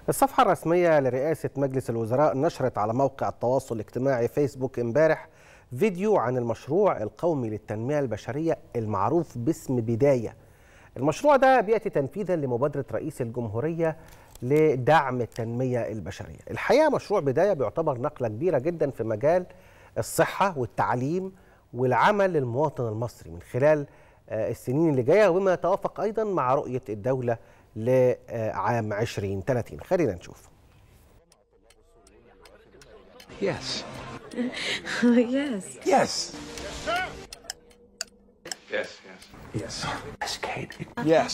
الصفحة الرسمية لرئاسة مجلس الوزراء نشرت على موقع التواصل الاجتماعي فيسبوك امبارح فيديو عن المشروع القومي للتنمية البشرية المعروف باسم بداية المشروع ده بيأتي تنفيذا لمبادرة رئيس الجمهورية لدعم التنمية البشرية الحقيقة مشروع بداية بيعتبر نقلة كبيرة جدا في مجال الصحة والتعليم والعمل للمواطن المصري من خلال السنين اللي جاية وما يتوافق أيضا مع رؤية الدولة لعام 2030 خلينا نشوف Yes. yes. Yes. Yes, yes. Yes. Yes, Kate. Yes.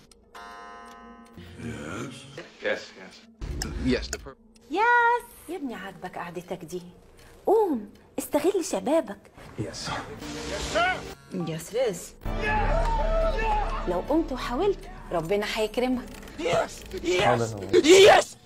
Yes, yes. Yes, the purpose. ياس يا ابني عاجبك قعدتك دي قوم استغل شبابك Yes. يس رز لو قمت وحاولت ربنا هيكرمك Yes.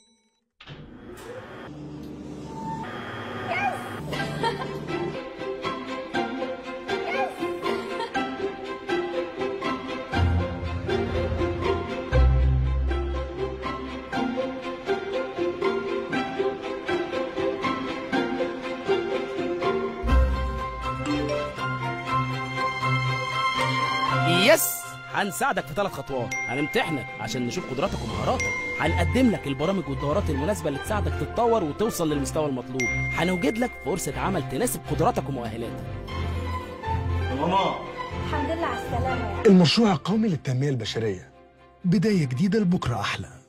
يس هنساعدك في ثلاث خطوات هنمتحنك عشان نشوف قدراتك ومهاراتك هنقدم لك البرامج والدورات المناسبة اللي تساعدك تتطور وتوصل للمستوى المطلوب هنوجد لك فرصة عمل تناسب قدراتك ومؤهلاتك الحمد لله على السلامة يا المشروع القومي للتنمية البشرية بداية جديدة لبكرة أحلى